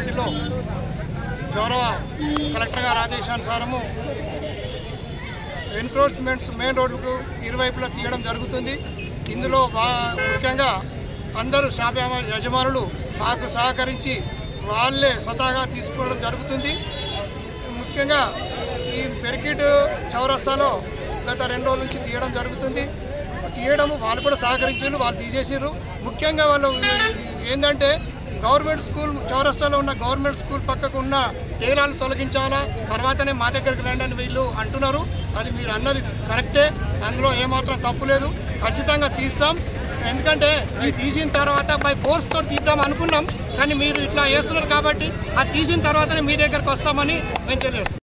మున్సిపాలిటీలో గౌరవ కలెక్టర్ గారి ఆదేశానుసారము ఎన్క్రోచ్మెంట్స్ మెయిన్ రోడ్డుకు ఇరువైపులా తీయడం జరుగుతుంది ఇందులో బా ముఖ్యంగా అందరూ షాప్ యజమా- యజమానులు మాకు సహకరించి వాళ్ళే స్వతహాగా తీసుకోవడం జరుగుతుంది ముఖ్యంగా ఈ పెరికిట్ చౌరస్తాలో గత రెండు రోజుల నుంచి తీయడం జరుగుతుంది తీయడం వాళ్ళు కూడా సహకరించారు వాళ్ళు తీసేసారు ముఖ్యంగా వాళ్ళు ఏంటంటే గవర్నమెంట్ స్కూల్ చౌరస్తాలో ఉన్న గవర్నమెంట్ స్కూల్ పక్కకు ఉన్న తేలాలు తొలగించాలా తర్వాతనే మా దగ్గరికి రండి అని వీళ్ళు అంటున్నారు అది మీరు అన్నది కరెక్టే అందులో ఏమాత్రం తప్పు లేదు ఖచ్చితంగా తీస్తాం ఎందుకంటే ఇది తీసిన తర్వాత బై ఫోర్స్ తోటి తీద్దాం అనుకున్నాం కానీ మీరు ఇట్లా చేస్తున్నారు కాబట్టి అది తీసిన తర్వాతనే మీ దగ్గరకు వస్తామని మేము తెలియజేస్తాం